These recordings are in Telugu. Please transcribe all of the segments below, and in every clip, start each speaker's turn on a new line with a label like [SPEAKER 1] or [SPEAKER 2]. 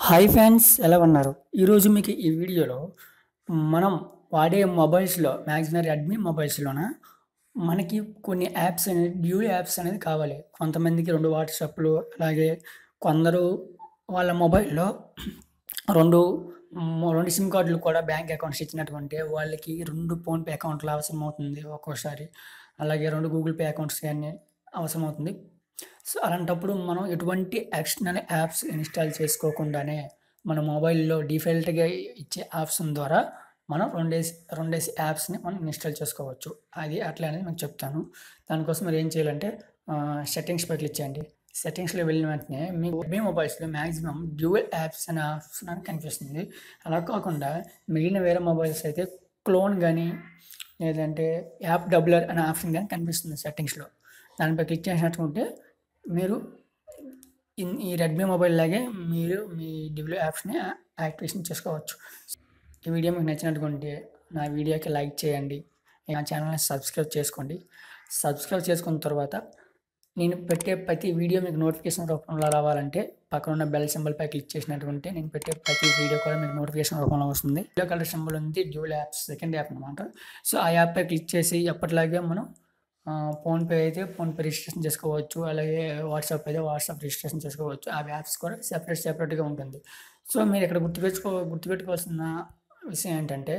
[SPEAKER 1] హాయ్ ఫ్రెండ్స్ ఎలా ఉన్నారు ఈరోజు మీకు ఈ వీడియోలో మనం వాడే మొబైల్స్లో మ్యాక్సిమం రెడ్మీ మొబైల్స్లోన మనకి కొన్ని యాప్స్ అనేది డ్యూ యాప్స్ అనేది కావాలి కొంతమందికి రెండు వాట్సాప్లు అలాగే కొందరు వాళ్ళ మొబైల్లో రెండు మ్, రెండు సిమ్ కార్డులు కూడా బ్యాంక్ అకౌంట్స్ ఇచ్చినటువంటి వాళ్ళకి రెండు ఫోన్పే అకౌంట్లు అవసరం అవుతుంది ఒక్కోసారి అలాగే రెండు గూగుల్ పే అకౌంట్స్ అన్నీ అవసరం అవుతుంది సో అలాంటప్పుడు మనం ఎటువంటి ఎక్స్టర్నల్ యాప్స్ ఇన్స్టాల్ చేసుకోకుండానే మన మొబైల్లో డిఫాల్ట్గా ఇచ్చే యాప్స్ ద్వారా మనం రెండేసి రెండేసి యాప్స్ని మనం ఇన్స్టాల్ చేసుకోవచ్చు అది అట్లా అనేది మీకు చెప్తాను దానికోసం మీరు ఏం చేయాలంటే సెట్టింగ్స్ పై క్లిక్ చేయండి సెట్టింగ్స్లో వెళ్ళిన వెంటనే మీకు మీ మొబైల్స్లో మ్యాక్సిమం డ్యూయల్ యాప్స్ అనే ఆప్షన్ అని కనిపిస్తుంది అలా కాకుండా మిగిలిన వేరే మొబైల్స్ అయితే క్లోన్ కానీ లేదంటే యాప్ డబ్లర్ అనే ఆప్షన్ కానీ కనిపిస్తుంది సెట్టింగ్స్లో దానిపై క్లిక్ చేసినట్టుంటే మీరు ఇన్ ఈ రెడ్మీ మొబైల్ లాగే మీరు మీ డిబ్ల్యూ యాప్స్ని యాక్టివేషన్ చేసుకోవచ్చు ఈ వీడియో మీకు నచ్చినట్టుకుంటే నా వీడియోకి లైక్ చేయండి నా ఛానల్ని సబ్స్క్రైబ్ చేసుకోండి సబ్స్క్రైబ్ చేసుకున్న తర్వాత నేను పెట్టే ప్రతి వీడియో మీకు నోటిఫికేషన్ రూపంలో రావాలంటే పక్కన ఉన్న బెల్ సింబల్ పై క్లిక్ చేసినటువంటి నేను పెట్టే ప్రతి వీడియో కూడా మీకు నోటిఫికేషన్ రూపంలో వస్తుంది వీడియో కలర్ సింబల్ ఉంది డ్యూల్ యాప్స్ సెకండ్ యాప్ అనమాట సో ఆ యాప్ పై క్లిక్ చేసి ఎప్పటిలాగే మనం ఫోన్పే అయితే ఫోన్పే రిజిస్ట్రేషన్ చేసుకోవచ్చు అలాగే వాట్సాప్ అయితే వాట్సాప్ రిజిస్ట్రేషన్ చేసుకోవచ్చు ఆ యాప్స్ కూడా సెపరేట్ సెపరేట్గా ఉంటుంది సో మీరు ఇక్కడ గుర్తుపెట్టుకో గుర్తుపెట్టుకోవాల్సిన విషయం ఏంటంటే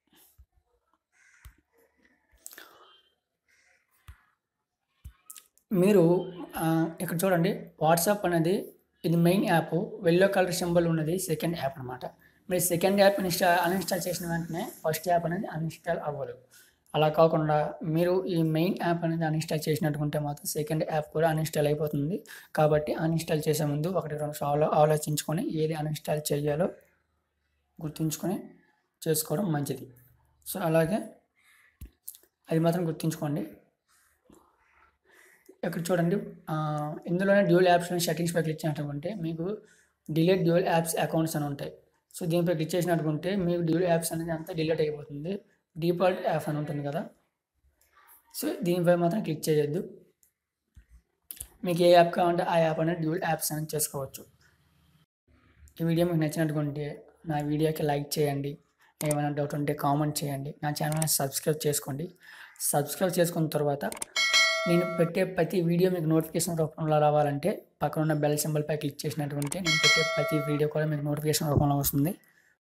[SPEAKER 1] మీరు ఆ, ఇక్కడ చూడండి వాట్సాప్ అనేది ఇది main app yellow colour symbol ఉన్నది సెకండ్ యాప్ అనమాట మీరు సెకండ్ యాప్ ఇన్స్టా అన్ఇన్స్టాల్ చేసిన వెంటనే ఫస్ట్ యాప్ అనేది అన్ఇన్స్టాల్ అవ్వదు అలా కాకుండా మీరు ఈ మెయిన్ యాప్ అనేది అన్ఇన్స్టాల్ చేసినట్టుకుంటే మాత్రం సెకండ్ యాప్ కూడా అన్ఇన్స్టాల్ అయిపోతుంది కాబట్టి అన్ఇన్స్టాల్ చేసే ముందు ఒకటి రెండు సార్లు ఆలోచించుకొని ఏది అన్ఇన్స్టాల్ చేయాలో గుర్తుంచుకొని చేసుకోవడం మంచిది సో అలాగే అది మాత్రం గుర్తుంచుకోండి ఇక్కడ చూడండి ఆ, ఇందులోనే డ్యూయల్ యాప్స్ సెట్టింగ్స్ పై క్లిక్ చేసినట్టుకుంటే మీకు డిలీట్ డ్యూయల్ యాప్స్ అకౌంట్స్ అని ఉంటాయి సో దీనిపై క్లిక్ చేసినట్టుకుంటే మీకు డ్యూయల్ యాప్స్ అనేది అంతా డిలీట్ అయిపోతుంది డిఫాల్ట్ యాప్ అని ఉంటుంది కదా సో దీనిపై మాత్రం క్లిక్ చేయొద్దు మీకు ఏ యాప్ కావాలంటే ఆ యాప్ అనేది డ్యూయల్ యాప్స్ అనేది చేసుకోవచ్చు ఈ వీడియో మీకు నచ్చినట్టుకుంటే నా వీడియోకి లైక్ చేయండి ఏమైనా డౌట్ ఉంటే కామెంట్ చేయండి నా ఛానల్ని సబ్స్క్రైబ్ చేసుకోండి సబ్స్క్రైబ్ చేసుకున్న తర్వాత నేను పెట్టే ప్రతి వీడియో మీకు నోటిఫికేషన్ రూపంలో రావాలంటే పక్కన ఉన్న బెల్ సింబల్ పై క్లిక్ చేసినట్టుంటే నేను పెట్టే ప్రతి వీడియో కూడా మీకు నోటిఫికేషన్ రూపంలో వస్తుంది